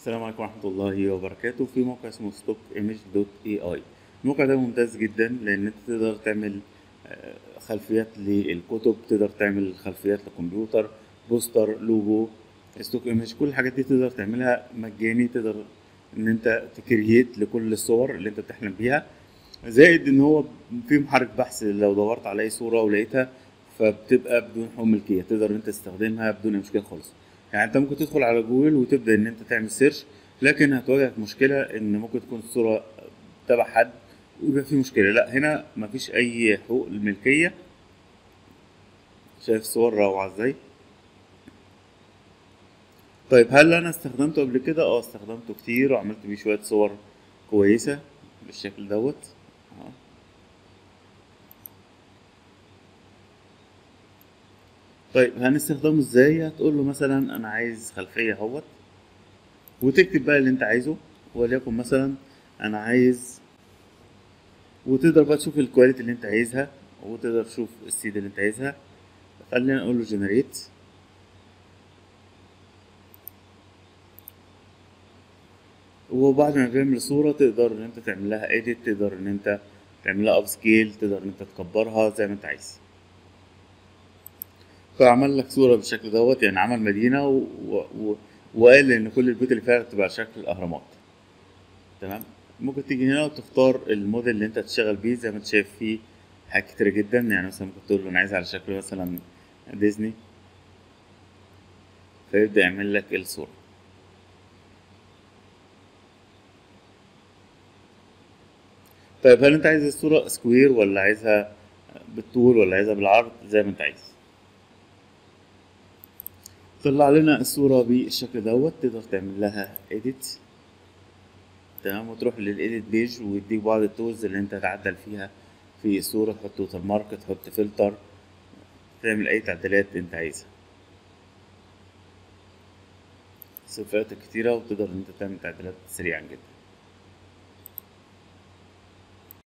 السلام عليكم ورحمة الله وبركاته في موقع اسمه ستوك ايمج دوت اي اي الموقع ده ممتاز جدا لان انت تقدر تعمل آه، خلفيات للكتب تقدر تعمل خلفيات للكمبيوتر بوستر لوجو ستوك ايمج كل الحاجات دي تقدر تعملها مجاني تقدر ان انت تكريت لكل الصور اللي انت بتحلم بيها زائد ان هو في محرك بحث لو دورت على اي صورة ولقيتها فبتبقى بدون حقوق ملكية تقدر ان انت تستخدمها بدون أي مشكلة خالص يعني انت ممكن تدخل على جوجل وتبدا ان انت تعمل سيرش لكن هتواجهك مشكله ان ممكن تكون الصوره تبع حد ويبقى في مشكله لا هنا مفيش اي حقوق الملكيه شايف الصور روعه ازاي طيب هل انا استخدمته قبل كده اه استخدمته كتير وعملت بيه شويه صور كويسه بالشكل دوت اه طيب هنستخدمه ازاي هتقول له مثلا انا عايز خلفيه اهوت وتكتب بقى اللي انت عايزه وليكن مثلا انا عايز وتقدر بقى تشوف الكواليتي اللي انت عايزها وتقدر تشوف السيد اللي انت عايزها خلينا نقول له جنريت وبعد ما تعمل الصورة تقدر ان انت تعمل لها edit تقدر ان انت تعمل لها اب سكيل تقدر ان انت تكبرها زي ما انت عايز فعمل لك صورة بالشكل دوت يعني عمل مدينة و... و... وقال ان كل البيوت اللي فيها تبقى على شكل الاهرامات تمام ممكن تيجي هنا وتختار الموديل اللي انت هتشتغل بيه زي ما انت شايف فيه حاجات كتيرة جدا يعني مثلا ممكن تقول له انا عايز على شكل مثلا ديزني فيبدأ يعمل لك الصورة طيب هل انت عايز الصورة سكوير ولا عايزها بالطول ولا عايزها بالعرض زي ما انت عايز طلع لنا الصورة بالشكل دوت تقدر تعمل لها edit تمام وتروح للإيديت بيج ويديك بعض التولز اللي انت تعدل فيها في الصورة تحط ووتر مارك تحط فلتر تعمل أي تعديلات انت عايزها صفات كتيرة وتقدر ان انت تعمل تعديلات سريعا جدا